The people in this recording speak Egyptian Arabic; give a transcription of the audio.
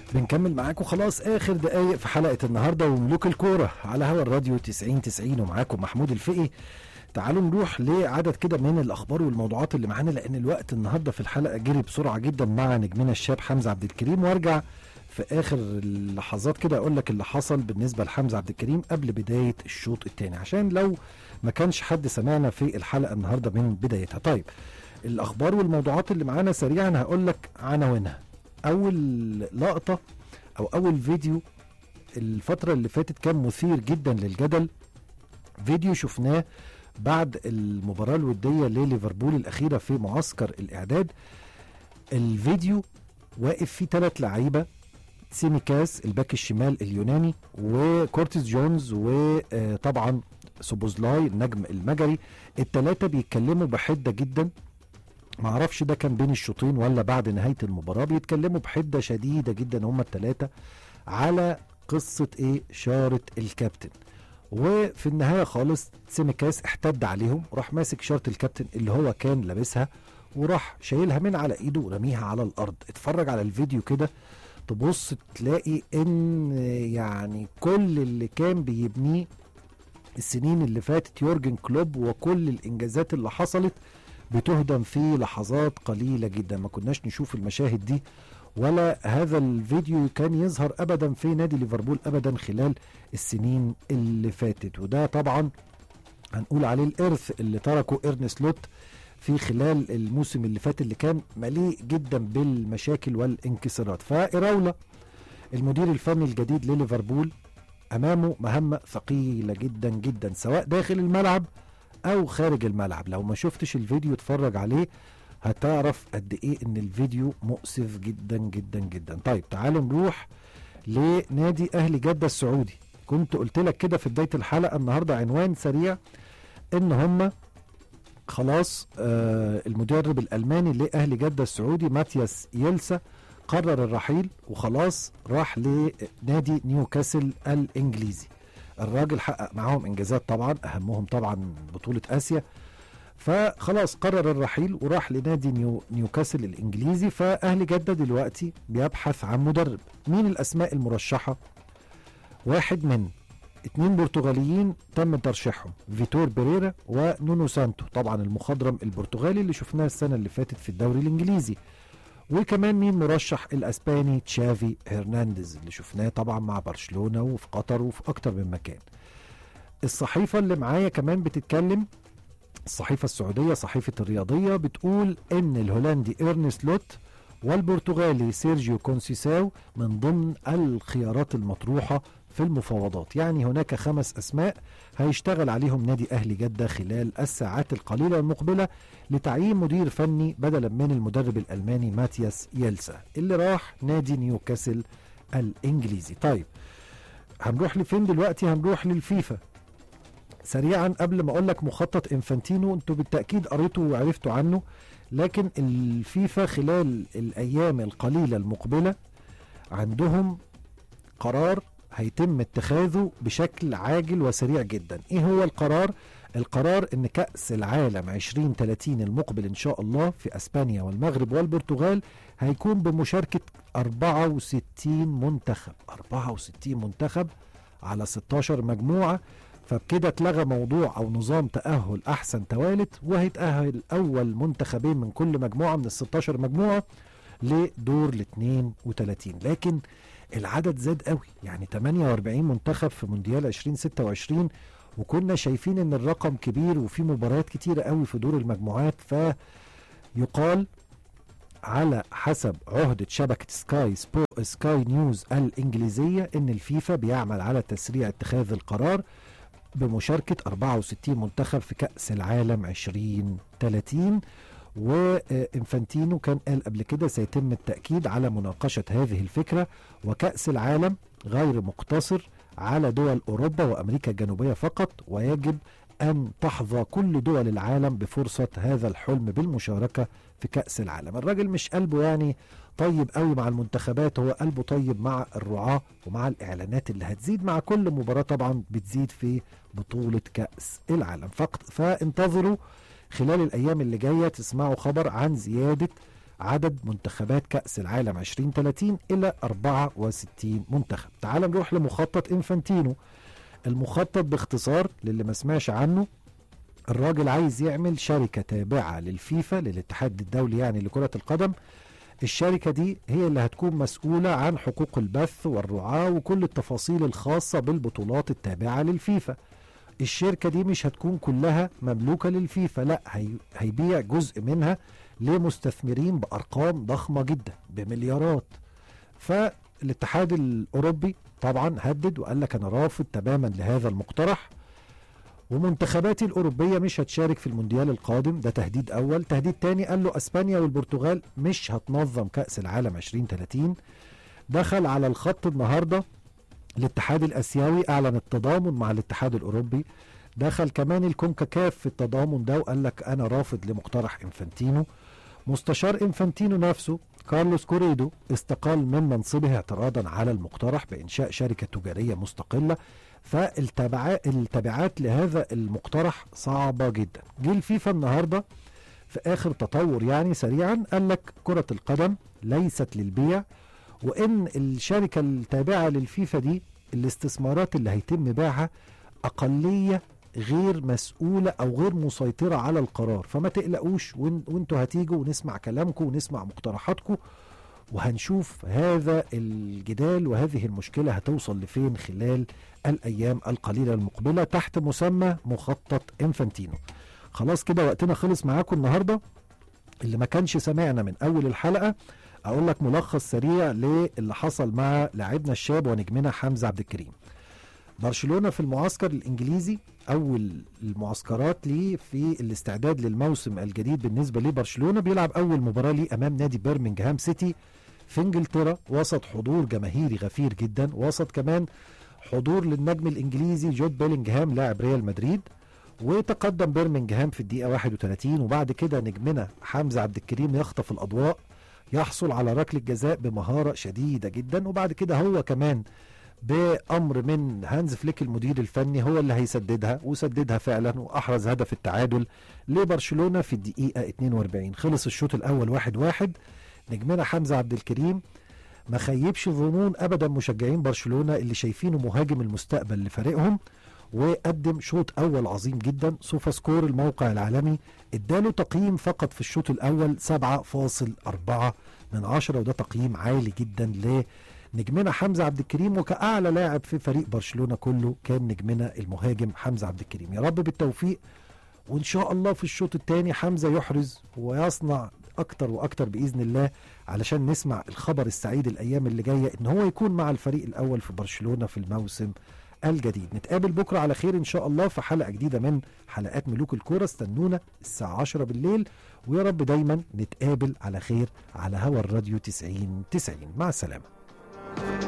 بنكمل معاكم خلاص اخر دقايق في حلقه النهارده وملوك الكوره على هوا الراديو 90 90 ومعاكم محمود الفقي تعالوا نروح لعدد كده من الاخبار والموضوعات اللي معانا لان الوقت النهارده في الحلقه جري بسرعه جدا مع نجمنا الشاب حمزه عبد الكريم وارجع في اخر اللحظات كده اقول لك اللي حصل بالنسبه لحمزه عبد الكريم قبل بدايه الشوط الثاني عشان لو ما كانش حد سمعنا في الحلقه النهارده من بدايتها طيب الاخبار والموضوعات اللي معانا سريعا هقول لك عناوينها اول لقطه او اول فيديو الفتره اللي فاتت كان مثير جدا للجدل فيديو شفناه بعد المباراه الوديه لليفربول الاخيره في معسكر الاعداد الفيديو واقف فيه ثلاث لعيبه سيميكاس الباك الشمال اليوناني وكورتيس جونز وطبعا سوبوزلاي النجم المجري الثلاثه بيتكلموا بحده جدا معرفش ده كان بين الشوطين ولا بعد نهايه المباراه بيتكلموا بحده شديده جدا هما الثلاثه على قصه ايه شاره الكابتن وفي النهايه خالص سيميكاس احتد عليهم راح ماسك شاره الكابتن اللي هو كان لابسها وراح شايلها من على ايده ورميها على الارض اتفرج على الفيديو كده تبص تلاقي ان يعني كل اللي كان بيبنيه السنين اللي فاتت يورجن كلوب وكل الانجازات اللي حصلت بتهدم في لحظات قليله جدا ما كناش نشوف المشاهد دي ولا هذا الفيديو كان يظهر ابدا في نادي ليفربول ابدا خلال السنين اللي فاتت وده طبعا هنقول عليه الارث اللي تركه ايرنست لوت في خلال الموسم اللي فات اللي كان مليء جدا بالمشاكل والانكسارات فإراولا المدير الفني الجديد لليفربول امامه مهمه ثقيله جدا جدا سواء داخل الملعب او خارج الملعب لو ما شفتش الفيديو اتفرج عليه هتعرف قد ايه ان الفيديو مؤسف جدا جدا جدا طيب تعالوا نروح لنادي اهلي جده السعودي كنت قلت لك كده في بدايه الحلقه النهارده عنوان سريع ان هم خلاص آه المدرب الالماني لاهلي جده السعودي ماتياس يلسا قرر الرحيل وخلاص راح لنادي نيوكاسل الانجليزي الراجل حقق معاهم انجازات طبعا اهمهم طبعا بطوله اسيا فخلاص قرر الرحيل وراح لنادي نيو نيوكاسل الانجليزي فاهلي جده دلوقتي بيبحث عن مدرب مين الاسماء المرشحه واحد من اتنين برتغاليين تم ترشيحهم فيتور بيريرا ونونو سانتو طبعا المخضرم البرتغالي اللي شفناه السنه اللي فاتت في الدوري الانجليزي وكمان مين مرشح الاسباني تشافي هرنانديز اللي شفناه طبعا مع برشلونه وفي قطر وفي اكتر من مكان الصحيفه اللي معايا كمان بتتكلم الصحيفه السعوديه صحيفه الرياضيه بتقول ان الهولندي ايرنست لوت والبرتغالي سيرجيو كونسيساو من ضمن الخيارات المطروحه في المفاوضات يعني هناك خمس أسماء هيشتغل عليهم نادي أهلي جدة خلال الساعات القليلة المقبلة لتعيين مدير فني بدلا من المدرب الألماني ماتياس يلسا اللي راح نادي نيوكاسل الإنجليزي طيب هنروح لفين دلوقتي هنروح للفيفا سريعا قبل ما اقول لك مخطط انفانتينو انتوا بالتاكيد قريتوا وعرفتوا عنه لكن الفيفا خلال الايام القليله المقبله عندهم قرار هيتم اتخاذه بشكل عاجل وسريع جدا ايه هو القرار القرار ان كأس العالم 2030 المقبل ان شاء الله في اسبانيا والمغرب والبرتغال هيكون بمشاركة 64 منتخب 64 منتخب على 16 مجموعة فبكده اتلغى موضوع او نظام تأهل احسن توالت وهيتأهل اول منتخبين من كل مجموعة من ال 16 مجموعة لدور ال 32 لكن العدد زاد قوي يعني 48 منتخب في مونديال 2026 وكنا شايفين ان الرقم كبير وفي مباريات كتيرة قوي في دور المجموعات فيقال على حسب عهدة شبكة سكاي سبو سكاي نيوز الإنجليزية إن الفيفا بيعمل على تسريع اتخاذ القرار بمشاركة 64 منتخب في كأس العالم 2030 وانفانتينو كان قال قبل كده سيتم التأكيد على مناقشة هذه الفكرة وكأس العالم غير مقتصر على دول أوروبا وأمريكا الجنوبية فقط ويجب أن تحظى كل دول العالم بفرصة هذا الحلم بالمشاركة في كأس العالم الراجل مش قلبه يعني طيب قوي مع المنتخبات هو قلبه طيب مع الرعاة ومع الإعلانات اللي هتزيد مع كل مباراة طبعا بتزيد في بطولة كأس العالم فقط فانتظروا خلال الأيام اللي جاية تسمعوا خبر عن زيادة عدد منتخبات كأس العالم 2030 إلى 64 منتخب تعال نروح لمخطط إنفانتينو المخطط باختصار للي ما سمعش عنه الراجل عايز يعمل شركة تابعة للفيفا للاتحاد الدولي يعني لكرة القدم الشركة دي هي اللي هتكون مسؤولة عن حقوق البث والرعاة وكل التفاصيل الخاصة بالبطولات التابعة للفيفا الشركة دي مش هتكون كلها مملوكة للفيفا لا هي هيبيع جزء منها لمستثمرين بأرقام ضخمة جدا بمليارات فالاتحاد الأوروبي طبعا هدد وقال لك أنا رافض تماما لهذا المقترح ومنتخباتي الأوروبية مش هتشارك في المونديال القادم ده تهديد أول تهديد تاني قال له أسبانيا والبرتغال مش هتنظم كأس العالم 2030 دخل على الخط النهارده الاتحاد الاسيوي اعلن التضامن مع الاتحاد الاوروبي دخل كمان الكونكاكاف في التضامن ده وقال لك انا رافض لمقترح انفانتينو مستشار انفانتينو نفسه كارلوس كوريدو استقال من منصبه اعتراضا على المقترح بانشاء شركه تجاريه مستقله فالتبعات لهذا المقترح صعبه جدا جه الفيفا النهارده في اخر تطور يعني سريعا قال لك كره القدم ليست للبيع وان الشركه التابعه للفيفا دي الاستثمارات اللي هيتم بيعها اقليه غير مسؤوله او غير مسيطره على القرار فما تقلقوش وانتوا هتيجوا ونسمع كلامكم ونسمع مقترحاتكم وهنشوف هذا الجدال وهذه المشكله هتوصل لفين خلال الايام القليله المقبله تحت مسمى مخطط انفانتينو خلاص كده وقتنا خلص معاكم النهارده اللي ما كانش سمعنا من اول الحلقه اقول لك ملخص سريع للي حصل مع لاعبنا الشاب ونجمنا حمزه عبد الكريم برشلونه في المعسكر الانجليزي اول المعسكرات ليه في الاستعداد للموسم الجديد بالنسبه لبرشلونه بيلعب اول مباراه ليه امام نادي بيرمنجهام سيتي في انجلترا وسط حضور جماهيري غفير جدا وسط كمان حضور للنجم الانجليزي جود بيلينجهام لاعب ريال مدريد وتقدم بيرمنجهام في الدقيقه 31 وبعد كده نجمنا حمزه عبد الكريم يخطف الاضواء يحصل على ركله جزاء بمهاره شديده جدا وبعد كده هو كمان بامر من هانز فليك المدير الفني هو اللي هيسددها وسددها فعلا واحرز هدف التعادل لبرشلونه في الدقيقه 42 خلص الشوط الاول 1-1 واحد واحد نجمنا حمزه عبد الكريم ما خيبش ظنون ابدا مشجعين برشلونه اللي شايفينه مهاجم المستقبل لفريقهم وقدم شوط اول عظيم جدا سوفا سكور الموقع العالمي اداله تقييم فقط في الشوط الاول 7.4 من عشرة وده تقييم عالي جدا لنجمنا حمزه عبد الكريم وكاعلى لاعب في فريق برشلونه كله كان نجمنا المهاجم حمزه عبد الكريم يا رب بالتوفيق وان شاء الله في الشوط الثاني حمزه يحرز ويصنع اكتر واكتر باذن الله علشان نسمع الخبر السعيد الايام اللي جايه ان هو يكون مع الفريق الاول في برشلونه في الموسم الجديد نتقابل بكرة على خير إن شاء الله في حلقة جديدة من حلقات ملوك الكورة استنونا الساعة 10 بالليل ويا رب دايما نتقابل على خير على هوا الراديو 90 90 مع السلامة